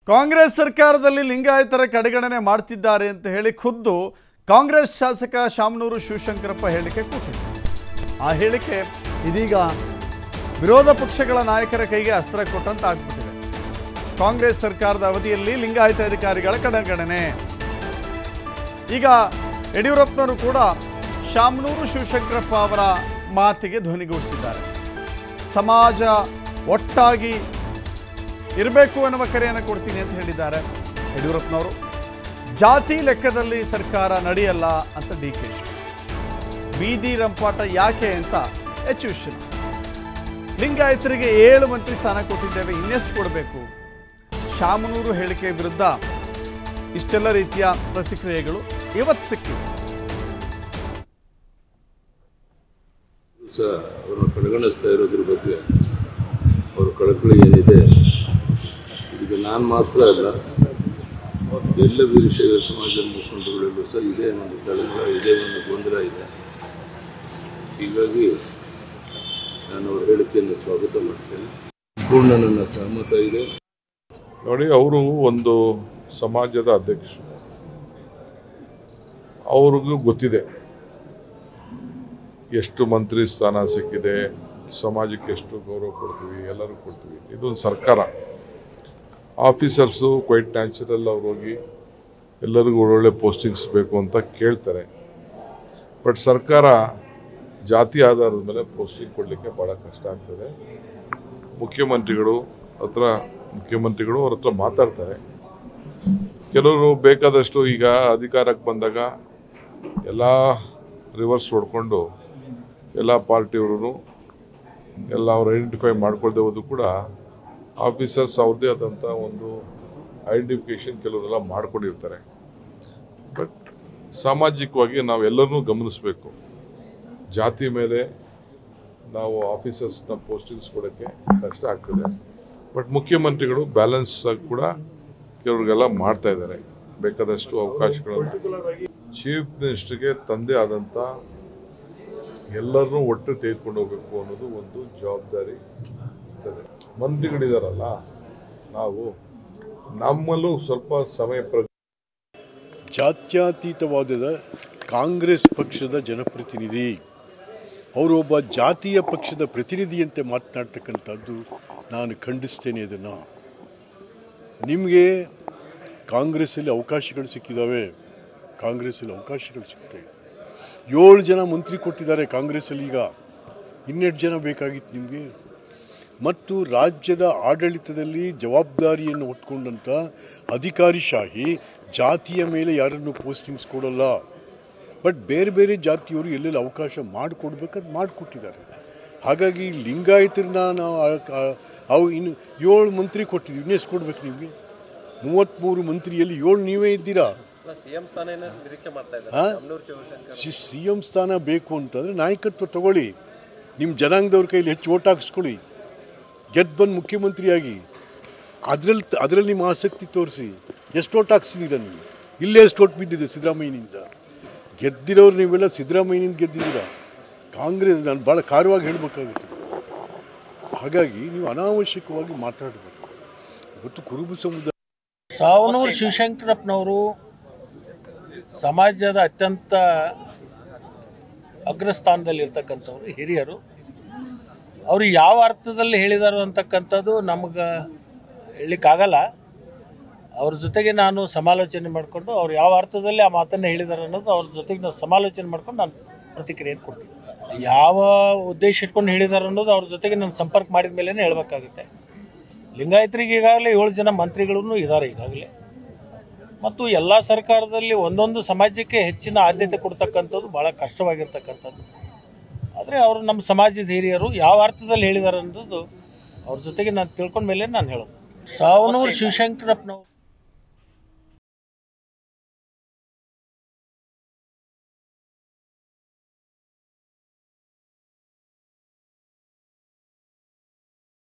ಕಾಂಗ್ರೆಸ್ ಸರ್ಕಾರದಲ್ಲಿ ಲಿಂಗಾಯತರ ಕಡೆಗಣನೆ ಮಾಡ್ತಿದ್ದಾರೆ ಅಂತ ಹೇಳಿ ಖುದ್ದು ಕಾಂಗ್ರೆಸ್ ಶಾಸಕ ಶಾಮನೂರು ಶಿವಶಂಕರಪ್ಪ ಹೇಳಿಕೆ ಕೊಟ್ಟಿದ್ದಾರೆ ಆ ಹೇಳಿಕೆ ಇದೀಗ ವಿರೋಧ ಪಕ್ಷಗಳ ನಾಯಕರ ಕೈಗೆ ಅಸ್ತ್ರ ಕೊಟ್ಟಂತ ಆಗ್ಬಿಟ್ಟಿದೆ ಕಾಂಗ್ರೆಸ್ ಸರ್ಕಾರದ ಅವಧಿಯಲ್ಲಿ ಲಿಂಗಾಯತ ಅಧಿಕಾರಿಗಳ ಕಡೆಗಣನೆ ಈಗ ಯಡಿಯೂರಪ್ಪನವರು ಕೂಡ ಶಾಮನೂರು ಶಿವಶಂಕರಪ್ಪ ಅವರ ಮಾತಿಗೆ ಧ್ವನಿಗೂಡಿಸಿದ್ದಾರೆ ಸಮಾಜ ಒಟ್ಟಾಗಿ ಇರಬೇಕು ಅನ್ನುವ ಕರೆಯನ್ನು ಕೊಡ್ತೀನಿ ಅಂತ ಹೇಳಿದ್ದಾರೆ ಯಡಿಯೂರಪ್ಪನವರು ಜಾತಿ ಲೆಕ್ಕದಲ್ಲಿ ಸರ್ಕಾರ ನಡೆಯಲ್ಲ ಅಂತ ಡಿ ಕೆ ಶಿ ಬೀದಿ ರಂಪಾಟ ಯಾಕೆ ಅಂತ ಎಚ್ ವಿಶ್ವನಾಥ್ ಲಿಂಗಾಯತರಿಗೆ ಏಳು ಮಂತ್ರಿ ಸ್ಥಾನ ಕೊಟ್ಟಿದ್ದೇವೆ ಇನ್ನೆಷ್ಟು ಕೊಡಬೇಕು ಶಾಮನೂರು ಹೇಳಿಕೆ ವಿರುದ್ಧ ಇಷ್ಟೆಲ್ಲ ರೀತಿಯ ಪ್ರತಿಕ್ರಿಯೆಗಳು ಇವತ್ತು ಸಿಕ್ಕಿವೆ ಸಹ ಅವರನ್ನು ಕಡೆಗಣಿಸ್ತಾ ಇರೋದ್ರ ಬಗ್ಗೆ ಅವ್ರ ಕಳಕಳಿ ಏನಿದೆ ಈಗ ನಾನು ಮಾತ್ರ ಅಲ್ಲ ಎಲ್ಲ ವೀರಶೈವ ಸಮಾಜದ ಮುಖಂಡರುಗಳಲ್ಲೂ ಸಹ ಇದೇ ಒಂದು ತಳಮಳ ಇದೇ ಒಂದು ಗೊಂದಲ ಇದೆ ಹೀಗಾಗಿ ನಾನು ಅವ್ರ ಹೇಳಿಕೆಯನ್ನು ಸ್ವಾಗತ ಮಾಡ್ತೇನೆ ಪೂರ್ಣ ನನ್ನ ಸಹಮತ ಇದೆ ನೋಡಿ ಅವರು ಒಂದು ಸಮಾಜದ ಅಧ್ಯಕ್ಷರು ಅವ್ರಿಗೂ ಗೊತ್ತಿದೆ ಎಷ್ಟು ಮಂತ್ರಿ ಸ್ಥಾನ ಸಿಕ್ಕಿದೆ ಸಮಾಜಕ್ಕೆ ಎಷ್ಟು ಗೌರವ ಕೊಡ್ತೀವಿ ಎಲ್ಲರೂ ಕೊಡ್ತೀವಿ ಇದೊಂದು ಸರ್ಕಾರ ಆಫೀಸರ್ಸು ಕ್ವೈಟ್ ನ್ಯಾಚುರಲ್ ಅವ್ರು ಹೋಗಿ ಎಲ್ಲರಿಗೂ ಒಳ್ಳೊಳ್ಳೆ ಪೋಸ್ಟಿಂಗ್ಸ್ ಬೇಕು ಅಂತ ಕೇಳ್ತಾರೆ ಬಟ್ ಸರ್ಕಾರ ಜಾತಿ ಆಧಾರದ ಮೇಲೆ ಪೋಸ್ಟಿಂಗ್ ಕೊಡಲಿಕ್ಕೆ ಭಾಳ ಕಷ್ಟ ಆಗ್ತದೆ ಮುಖ್ಯಮಂತ್ರಿಗಳು ಹತ್ರ ಮುಖ್ಯಮಂತ್ರಿಗಳು ಅವ್ರ ಹತ್ರ ಮಾತಾಡ್ತಾರೆ ಕೆಲವರು ಬೇಕಾದಷ್ಟು ಈಗ ಅಧಿಕಾರಕ್ಕೆ ಬಂದಾಗ ಎಲ್ಲ ರಿವರ್ಸ್ ಹೊಡ್ಕೊಂಡು ಎಲ್ಲ ಪಾರ್ಟಿಯವರು ಎಲ್ಲ ಅವ್ರು ಐಡೆಂಟಿಫೈ ಮಾಡ್ಕೊಳ್ದೆ ಹೋದ್ರು ಕೂಡ ಆಫೀಸರ್ಸ್ ಅವ್ರದ್ದೇ ಆದಂಥ ಒಂದು ಐಡೆಂಟಿಫಿಕೇಶನ್ ಕೆಲವರೆಲ್ಲ ಮಾಡ್ಕೊಂಡಿರ್ತಾರೆ ಬಟ್ ಸಾಮಾಜಿಕವಾಗಿ ನಾವು ಎಲ್ಲರನ್ನೂ ಗಮನಿಸಬೇಕು ಜಾತಿ ಮೇಲೆ ನಾವು ಆಫೀಸರ್ಸ್ನ ಪೋಸ್ಟಿಂಗ್ಸ್ ಕೊಡೋಕ್ಕೆ ಕಷ್ಟ ಆಗ್ತದೆ ಬಟ್ ಮುಖ್ಯಮಂತ್ರಿಗಳು ಬ್ಯಾಲೆನ್ಸ್ ಆಗಿ ಕೂಡ ಕೆಲವ್ರಿಗೆಲ್ಲ ಮಾಡ್ತಾ ಇದ್ದಾರೆ ಬೇಕಾದಷ್ಟು ಅವಕಾಶಗಳನ್ನು ಚೀಫ್ ಮಿನಿಸ್ಟರ್ಗೆ ತಂದೆ ಆದಂಥ ಎಲ್ಲರನ್ನೂ ಒಟ್ಟು ತೆಗೆದುಕೊಂಡು ಹೋಗ್ಬೇಕು ಅನ್ನೋದು ಒಂದು ಜವಾಬ್ದಾರಿ ಇರ್ತದೆ ಮಂತ್ರಿಗಳಿದಾರಲ್ಲ ನಾವು ನಮ್ಮಲ್ಲೂ ಸ್ವಲ್ಪ ಸಮಯ ಪ್ರ ಜಾತ್ಯತೀತವಾದದ ಕಾಂಗ್ರೆಸ್ ಪಕ್ಷದ ಜನಪ್ರತಿನಿಧಿ ಅವರು ಒಬ್ಬ ಜಾತಿಯ ಪಕ್ಷದ ಪ್ರತಿನಿಧಿಯಂತೆ ಮಾತನಾಡ್ತಕ್ಕಂಥದ್ದು ನಾನು ಖಂಡಿಸ್ತೇನೆ ಇದನ್ನು ನಿಮಗೆ ಕಾಂಗ್ರೆಸ್ಸಲ್ಲಿ ಅವಕಾಶಗಳು ಸಿಕ್ಕಿದ್ದಾವೆ ಕಾಂಗ್ರೆಸ್ಸಲ್ಲಿ ಅವಕಾಶಗಳು ಸಿಗ್ತಾ ಇದೆ ಏಳು ಜನ ಮಂತ್ರಿ ಕೊಟ್ಟಿದ್ದಾರೆ ಕಾಂಗ್ರೆಸ್ಸಲ್ಲಿ ಈಗ ಇನ್ನೆರಡು ಜನ ಬೇಕಾಗಿತ್ತು ನಿಮಗೆ ಮತ್ತು ರಾಜ್ಯದ ಆಡಳಿತದಲ್ಲಿ ಜವಾಬ್ದಾರಿಯನ್ನು ಹೊತ್ಕೊಂಡಂಥ ಅಧಿಕಾರಿಶಾಹಿ ಜಾತಿಯ ಮೇಲೆ ಯಾರನ್ನು ಪೋಸ್ಟಿಂಗ್ಸ್ ಕೊಡಲ್ಲ ಬಟ್ ಬೇರೆ ಬೇರೆ ಜಾತಿಯವರು ಎಲ್ಲೆಲ್ಲಿ ಅವಕಾಶ ಮಾಡಿಕೊಡ್ಬೇಕದು ಮಾಡಿಕೊಟ್ಟಿದ್ದಾರೆ ಹಾಗಾಗಿ ಲಿಂಗಾಯತರನ್ನ ನಾವು ಆ- ಆ- ಅವು ಇನ್ನು ಏಳು ಮಂತ್ರಿ ಕೊಟ್ಟಿದ್ದೀವಿ ಇನ್ನೆಷ್ಟು ಕೊಡ್ಬೇಕು ನಿಮಗೆ ಮೂವತ್ತ್ಮೂರು ಮಂತ್ರಿಯಲ್ಲಿ ಏಳು ನೀವೇ ಇದ್ದೀರಾ ಸಿಎಂ ಸ್ಥಾನ ಏನಾದ್ರು ನಿರೀಕ್ಷೆ ಮಾಡ್ತಾ ಇದ್ದಾರೆ ಹಾ? ಅಮ್ನೂರ್ ಶಿವಶಂಕರ್ ಸಿ ಸಿ ಎಂ ಸ್ಥಾನ ಬೇಕು ಅಂತಂದರೆ ನಾಯಕತ್ವ ತಗೊಳ್ಳಿ ನಿಮ್ಮ ಜನಾಂಗದವ್ರ ಕೈಲಿ ಹೆಚ್ಚು ಓಟ್ ಹಾಕಿಸ್ಕೊಳ್ಳಿ ಗೆದ್ದು ಬಂದು ಮುಖ್ಯಮಂತ್ರಿಯಾಗಿ ಅದರಲ್ಲಿ ಅದರಲ್ಲಿ ನಿಮ್ಮ ಆಸಕ್ತಿ ತೋರಿಸಿ ಎಷ್ಟು ಓಟ್ ಹಾಕ್ಸಿದ್ದೀರ ನೀವು ಇಲ್ಲೇ ಎಷ್ಟು ಓಟ್ ಬಿದ್ದಿದೆ ಸಿದ್ದರಾಮಯ್ಯನಿಂದ ಗೆದ್ದಿರೋರು ನೀವೆಲ್ಲ ಸಿದ್ದರಾಮಯ್ಯನಿಂದ ಗೆದ್ದಿದ್ದೀರಾ ಕಾಂಗ್ರೆಸ್ ನಾನು ಭಾಳ ಖಾರವಾಗಿ ಹೇಳಬೇಕಾಗುತ್ತೆ ಹಾಗಾಗಿ ನೀವು ಅನಾವಶ್ಯಕವಾಗಿ ಮಾತಾಡಬೇಕು ಇವತ್ತು ಕುರುಬ ಸಮುದಾಯ ಸಾವನೂರು ಶಿವಶಂಕರಪ್ಪನವರು ಸಮಾಜದ ಅತ್ಯಂತ ಅಗ್ರಸ್ಥಾನದಲ್ಲಿರ್ತಕ್ಕಂಥವ್ರು ಹಿರಿಯರು ಅವರು ಯಾವ ಅರ್ಥದಲ್ಲಿ ಹೇಳಿದಾರೋ ಅಂತಕ್ಕಂಥದ್ದು ನಮಗೆ ಹೇಳಲಿಕ್ಕಾಗಲ್ಲ ಅವ್ರ ಜೊತೆಗೆ ನಾನು ಸಮಾಲೋಚನೆ ಮಾಡಿಕೊಂಡು ಅವ್ರು ಯಾವ ಅರ್ಥದಲ್ಲಿ ಆ ಮಾತನ್ನು ಹೇಳಿದ್ದಾರೆ ಅನ್ನೋದು ಅವ್ರ ಜೊತೆಗೆ ನಾನು ಸಮಾಲೋಚನೆ ಮಾಡ್ಕೊಂಡು ನಾನು ಪ್ರತಿಕ್ರಿಯೆಯನ್ನು ಕೊಡ್ತೀನಿ ಯಾವ ಉದ್ದೇಶ ಇಟ್ಕೊಂಡು ಹೇಳಿದ್ದಾರೆ ಅನ್ನೋದು ಅವ್ರ ಜೊತೆಗೆ ನಾನು ಸಂಪರ್ಕ ಮಾಡಿದ ಮೇಲೇ ಹೇಳಬೇಕಾಗುತ್ತೆ ಲಿಂಗಾಯತರಿಗೆ ಈಗಾಗಲೇ ಏಳು ಜನ ಮಂತ್ರಿಗಳೂ ಇದ್ದಾರೆ ಈಗಾಗಲೇ ಮತ್ತು ಎಲ್ಲ ಸರ್ಕಾರದಲ್ಲಿ ಒಂದೊಂದು ಸಮಾಜಕ್ಕೆ ಹೆಚ್ಚಿನ ಆದ್ಯತೆ ಕೊಡ್ತಕ್ಕಂಥದ್ದು ಭಾಳ ಕಷ್ಟವಾಗಿರ್ತಕ್ಕಂಥದ್ದು ಆದರೆ ಅವರು ನಮ್ಮ ಸಮಾಜದ ಹಿರಿಯರು ಯಾವ ಅರ್ಥದಲ್ಲಿ ಹೇಳಿದ್ದಾರೆ ಅನ್ನೋದು ಅವ್ರ ಜೊತೆಗೆ ನಾನು ತಿಳ್ಕೊಂಡ ಮೇಲೆ ನಾನು ಹೇಳೋದು ಸಾವನೂರು ಶಿವಶಂಕರಪ್ಪನವರು